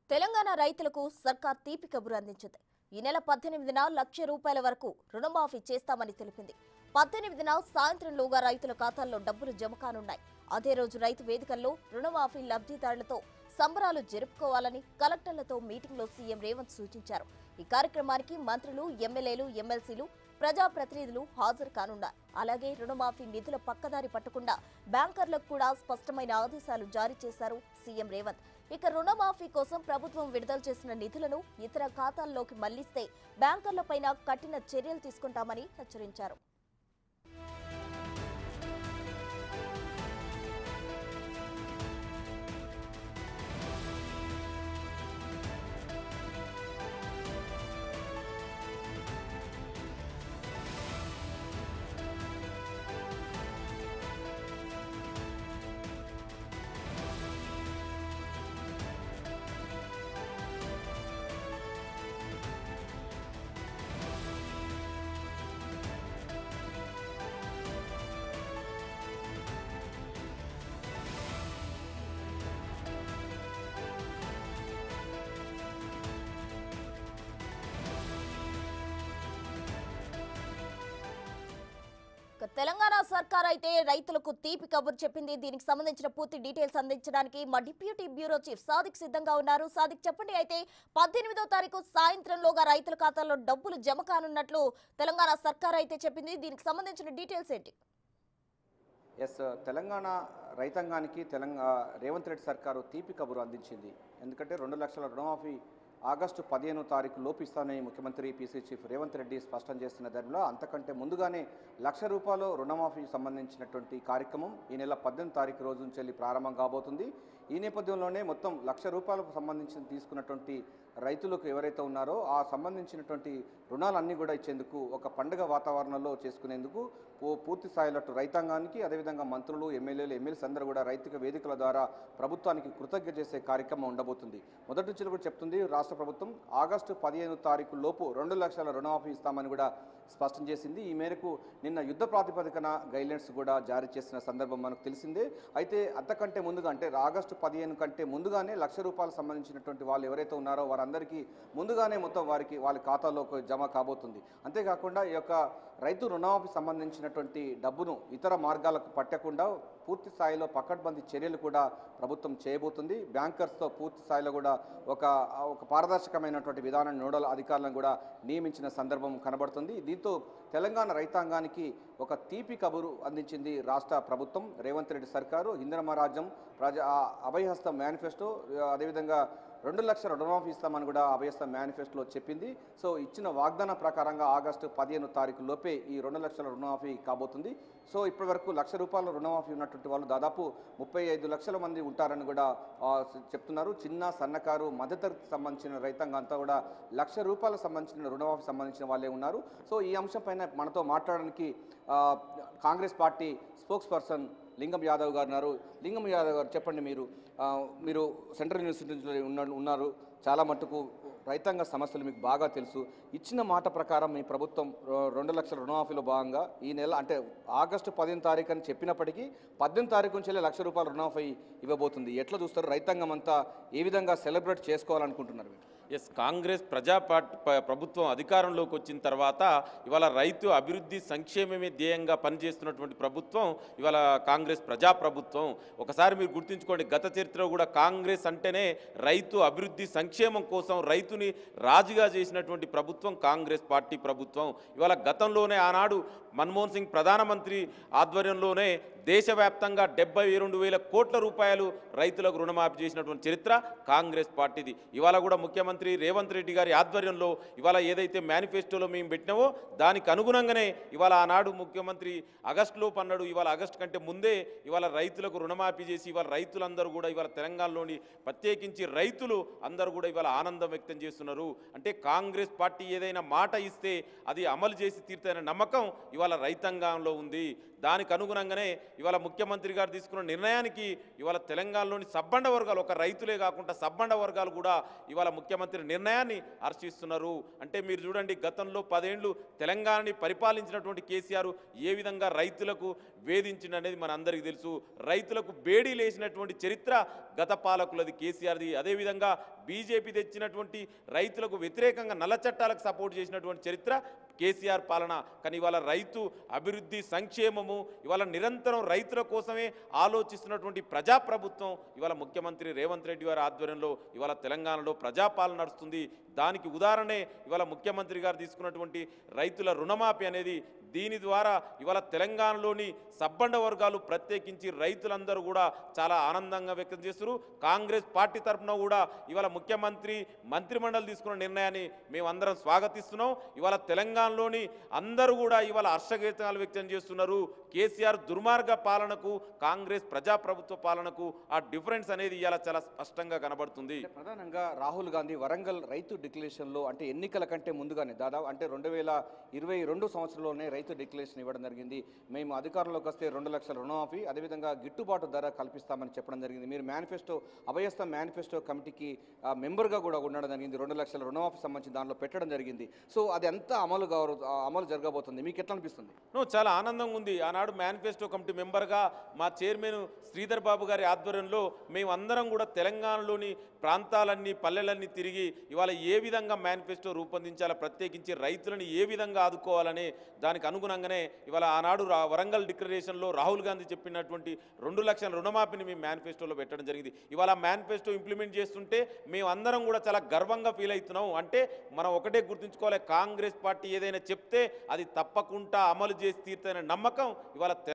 తెలంగాణ రైతులకు సర్కార్ తీపి కబురు అందించింది ఈ నెల పద్దెనిమిదిన లక్ష రూపాయల వరకు రుణమాఫీ చేస్తామని తెలిపింది పద్దెనిమిదిన సాయంత్రంలోగా రైతుల ఖాతాల్లో డబ్బులు జమ కానున్నాయి అదే రోజు రైతు వేదికల్లో రుణమాఫీ లబ్ధిదారులతో సంబరాలు జరుపుకోవాలని కలెక్టర్లతో మీటింగ్లో సీఎం రేవంత్ సూచించారు ఈ కార్యక్రమానికి మంత్రులు ఎమ్మెల్యేలు ఎమ్మెల్సీలు ప్రజాప్రతినిధులు హాజరు కానున్నారు అలాగే రుణమాఫీ నిధుల పక్కదారి పట్టకుండా బ్యాంకర్లకు కూడా స్పష్టమైన ఆదేశాలు జారీ చేశారు సీఎం రేవంత్ ఇక రుణమాఫీ కోసం ప్రభుత్వం విడుదల చేసిన నిధులను ఇతర ఖాతాల్లోకి మళ్లిస్తే బ్యాంకర్లపైన కఠిన చర్యలు తీసుకుంటామని హెచ్చరించారు ఇక తెలంగాణ సర్కార్ అయితే రైతులకు తీపి కబురు చెప్పింది దీనికి సంబంధించిన పూర్తి డీటెయిల్స్ అందించడానికి మా డిప్యూటీ బ్యూరో చీఫ్ సాదిక్ సిద్ధంగా ఉన్నారు సాదిక్ చెప్పండి అయితే పద్దెనిమిదో తారీఖు సాయంత్రంలోగా రైతుల ఖాతాల్లో డబ్బులు జమ కానున్నట్లు తెలంగాణ సర్కార్ అయితే చెప్పింది దీనికి సంబంధించిన డీటెయిల్స్ ఏంటి ఎస్ తెలంగాణ రైతాంగానికి తెలంగాణ రేవంత్ రెడ్డి సర్కారు తీపి కబురు అందించింది ఎందుకంటే రెండు లక్షల రుణమాఫీ ఆగస్టు పదిహేనో తారీఖు లోపిస్తానని ముఖ్యమంత్రి పీసీ చీఫ్ రేవంత్ రెడ్డి స్పష్టం చేస్తున్న ధరలో అంతకంటే ముందుగానే లక్ష రూపాయలు రుణమాఫీ సంబంధించినటువంటి కార్యక్రమం ఈ నెల పద్దెనిమిది తారీఖు రోజు నుంచి వెళ్ళి ప్రారంభం కాబోతుంది ఈ నేపథ్యంలోనే మొత్తం లక్ష రూపాయలకు సంబంధించి తీసుకున్నటువంటి రైతులకు ఎవరైతే ఉన్నారో ఆ సంబంధించినటువంటి రుణాలన్నీ కూడా ఇచ్చేందుకు ఒక పండుగ వాతావరణంలో చేసుకునేందుకు పూ- పూర్తి స్థాయిలో అటు రైతాంగానికి అదేవిధంగా మంత్రులు ఎమ్మెల్యేలు ఎమ్మెల్యేస్ అందరూ కూడా రైతుక వేదికల ద్వారా ప్రభుత్వానికి కృతజ్ఞత చేసే కార్యక్రమం ఉండబోతుంది మొదటి నుంచి కూడా చెప్తుంది రాష్ట్ర ప్రభుత్వం ఆగస్టు పదిహేను తారీఖు లోపు రెండు లక్షల రుణమాఫీ ఇస్తామని కూడా స్పష్టం చేసింది ఈ మేరకు నిన్న యుద్ధ ప్రాతిపదికన గైడ్లైన్స్ కూడా జారీ చేసిన సందర్భం మనకు తెలిసిందే అయితే అంతకంటే ముందుగా అంటే ఆగస్టు పదిహేను కంటే ముందుగానే లక్ష రూపాయలకు సంబంధించినటువంటి వాళ్ళు ఎవరైతే ఉన్నారో వారందరికీ ముందుగానే మొత్తం వారికి వాళ్ళ ఖాతాలోకి జమ కాబోతుంది అంతేకాకుండా ఈ యొక్క రైతు రుణమాఫీ సంబంధించినటువంటి డబ్బును ఇతర మార్గాలకు పట్టకుండా పూర్తి స్థాయిలో పకడ్బందీ చర్యలు కూడా ప్రభుత్వం చేయబోతుంది బ్యాంకర్స్తో పూర్తి స్థాయిలో కూడా ఒక ఒక పారదర్శకమైనటువంటి విధానం నోడల్ అధికారులను కూడా నియమించిన సందర్భం కనబడుతుంది దీంతో తెలంగాణ రైతాంగానికి ఒక తీపి కబురు అందించింది రాష్ట్ర ప్రభుత్వం రేవంత్ రెడ్డి సర్కారు ఇందిరమ రాజ్యం ప్రజా ఆ అభయహస్తం మేనిఫెస్టో అదేవిధంగా రెండు లక్షల రుణమాఫీ ఇస్తామని కూడా అభయస్థ మేనిఫెస్టోలో చెప్పింది సో ఇచ్చిన వాగ్దానం ప్రకారంగా ఆగస్టు పదిహేను తారీఖు లోపే ఈ రెండు లక్షల రుణమాఫీ కాబోతుంది సో ఇప్పటి వరకు లక్ష రూపాయల రుణమాఫీ ఉన్నటువంటి వాళ్ళు దాదాపు ముప్పై ఐదు లక్షల మంది ఉంటారని కూడా ఆ, చెప్తున్నారు చిన్న సన్నకారు మధ్యతరగతి సంబంధించిన రైతాంగం అంతా కూడా లక్ష రూపాయలకు సంబంధించిన రుణమాఫీ సంబంధించిన వాళ్ళే ఉన్నారు సో ఈ అంశం పైన మనతో మాట్లాడడానికి ఆ, కాంగ్రెస్ పార్టీ స్పోక్స్ పర్సన్ లింగం యాదవ్ గారు ఉన్నారు లింగం యాదవ్ గారు చెప్పండి మీరు ఆ, మీరు సెంట్రల్ యూనివర్సిటీ నుంచి ఉన్న- ఉన్నారు చాలా మట్టుకు రైతాంగ సమస్యలు మీకు బాగా తెలుసు ఇచ్చిన మాట ప్రకారం మీ ప్రభుత్వం రొ- రెండు లక్షల రుణమాఫీలో భాగంగా ఈ నెల అంటే ఆగస్టు పదిహేను తారీఖు అని చెప్పినప్పటికీ పద్దెనిమిది తారీఖు నుంచి లక్ష రూపాయల రుణమాఫీ ఇవ్వబోతుంది ఎట్లా చూస్తారు రైతాంగం అంతా ఏ విధంగా సెలబ్రేట్ చేసుకోవాలనుకుంటున్నారు మీరు ఎస్ కాంగ్రెస్ ప్రజా పార్టీ ప- ప్రభుత్వం అధికారంలోకి వచ్చిన తర్వాత ఇవాళ రైతు అభివృద్ధి సంక్షేమమే ధ్యేయంగా పనిచేస్తున్నటువంటి ప్రభుత్వం ఇవాళ కాంగ్రెస్ ప్రజా ప్రభుత్వం ఒకసారి మీరు గుర్తుంచుకోండి గత చరిత్రలో కూడా కాంగ్రెస్ అంటేనే రైతు అభివృద్ధి సంక్షేమం కోసం రైతుని రాజుగా చేసినటువంటి ప్రభుత్వం కాంగ్రెస్ పార్టీ ప్రభుత్వం ఇవాళ గతంలోనే ఆనాడు మన్మోహన్ సింగ్ ప్రధానమంత్రి ఆధ్వర్యంలోనే దేశవ్యాప్తంగా డెబ్బై రెండు వేల కోట్ల రూపాయలు రైతులకు రుణమాఫీ చేసినటువంటి చరిత్ర కాంగ్రెస్ పార్టీది ఇవాళ కూడా ముఖ్యమంత్రి రేవంత్ రెడ్డి గారి ఆధ్వర్యంలో ఇవాళ ఏదైతే మేనిఫెస్టోలో మేము పెట్టినామో దానికి అనుగుణంగానే ఇవాళ ఆనాడు ముఖ్యమంత్రి ఆగస్టులో పన్నాడు ఇవాళ ఆగస్టు కంటే ముందే ఇవాళ రైతులకు రుణమాఫీ చేసి ఇవాళ రైతులందరూ కూడా ఇవాళ తెలంగాణలోని ప్రత్యేకించి రైతులు అందరూ కూడా ఇవాళ ఆనందం వ్యక్తం చేస్తున్నారు అంటే కాంగ్రెస్ పార్టీ ఏదైనా మాట ఇస్తే అది అమలు చేసి తీరుతాయనే నమ్మకం ఇవాళ రైతాంగంలో ఉంది దానికి అనుగుణంగానే ఇవాళ ముఖ్యమంత్రి గారు తీసుకున్న నిర్ణయానికి ఇవాళ తెలంగాణలోని సబ్బండ వర్గాలు ఒక రైతులే కాకుండా సబ్బండ వర్గాలు కూడా ఇవాళ ముఖ్యమంత్రి నిర్ణయాన్ని హర్షిస్తున్నారు అంటే మీరు చూడండి గతంలో పదేండ్లు తెలంగాణని పరిపాలించినటువంటి కేసీఆర్ ఏ విధంగా రైతులకు వేధించింది అనేది మన అందరికీ తెలుసు రైతులకు బేడీ లేచినటువంటి చరిత్ర గత పాలకులది కేసీఆర్ది అదేవిధంగా బీజేపీ తెచ్చినటువంటి రైతులకు వ్యతిరేకంగా నల్ల చట్టాలకు సపోర్ట్ చేసినటువంటి చరిత్ర కేసీఆర్ పాలన కానీ ఇవాళ రైతు అభివృద్ధి సంక్షేమము ఇవాళ నిరంతరం రైతుల కోసమే ఆలోచిస్తున్నటువంటి ప్రజాప్రభుత్వం ఇవాళ ముఖ్యమంత్రి రేవంత్ రెడ్డి గారి ఆధ్వర్యంలో ఇవాళ తెలంగాణలో ప్రజాపాలన నడుస్తుంది దానికి ఉదాహరణే ఇవాళ ముఖ్యమంత్రి గారు తీసుకున్నటువంటి రైతుల రుణమాఫీ అనేది దీని ద్వారా ఇవాళ తెలంగాణలోని సబ్బండ వర్గాలు ప్రత్యేకించి రైతులందరూ కూడా చాలా ఆనందంగా వ్యక్తం చేస్తున్నారు కాంగ్రెస్ పార్టీ తరఫున కూడా ఇవాళ ముఖ్యమంత్రి మంత్రిమండలి తీసుకున్న నిర్ణయాన్ని మేమందరం స్వాగతిస్తున్నాం ఇవాళ తెలంగాణలోని అందరూ కూడా ఇవాళ హర్షగీతాలు వ్యక్తం చేస్తున్నారు కేసీఆర్ దుర్మార్గ పాలనకు కాంగ్రెస్ ప్రజాప్రభుత్వ పాలనకు ఆ డిఫరెన్స్ అనేది ఇవాళ చాలా స్పష్టంగా కనబడుతుంది అంటే ప్రధానంగా రాహుల్ గాంధీ వరంగల్ రైతు డిక్లరేషన్లో అంటే ఎన్నికల కంటే ముందుగానే దాదాపు అంటే రెండు వేల ఇరవై రెండు సంవత్సరంలోనే రైతు డిక్లరేషన్ ఇవ్వడం జరిగింది మేము అధికారంలోకి వస్తే రెండు లక్షల రుణమాఫీ అదేవిధంగా గిట్టుబాటు ధర కల్పిస్తామని చెప్పడం జరిగింది మీరు మేనిఫెస్టో అభయస్థ మేనిఫెస్టో కమిటీకి ఆ, మెంబర్గా కూడా ఉండడం జరిగింది రెండు లక్షల రుణమాఫీ సంబంధించి దానిలో పెట్టడం జరిగింది సో అది ఎంత అమలు కావ ఆ, అమలు జరగబోతుంది మీకు ఎట్లా అనిపిస్తుంది నో చాలా ఆనందంగా ఉంది ఆనాడు మేనిఫెస్టో కమిటీ మెంబర్గా మా చైర్మన్ శ్రీధర్ బాబు గారి ఆధ్వర్యంలో మేము అందరం కూడా తెలంగాణలోని ప్రాంతాలన్నీ పల్లెలన్నీ తిరిగి ఇవాళ ఏ విధంగా మేనిఫెస్టో రూపొందించాలో ప్రత్యేకించి రైతులను ఏ విధంగా ఆదుకోవాలని దానికి అనుగుణంగానే ఇవాళ ఆనాడు రా- వరంగల్ డిక్లరేషన్లో రాహుల్ గాంధీ చెప్పినటువంటి రెండు లక్షల రుణమాఫీని మేము మేనిఫెస్టోలో పెట్టడం జరిగింది ఇవాళ మేనిఫెస్టో ఇంప్లిమెంట్ చేస్తుంటే మేము అందరం కూడా చాలా గర్వంగా ఫీల్ అవుతున్నాం అంటే మనం ఒకటే గుర్తుంచుకోవాలి కాంగ్రెస్ పార్టీ ఏదైనా చెప్తే అది తప్పకుండా అమలు చేసి తీరుతాయనే నమ్మకం ఇవాళ తె-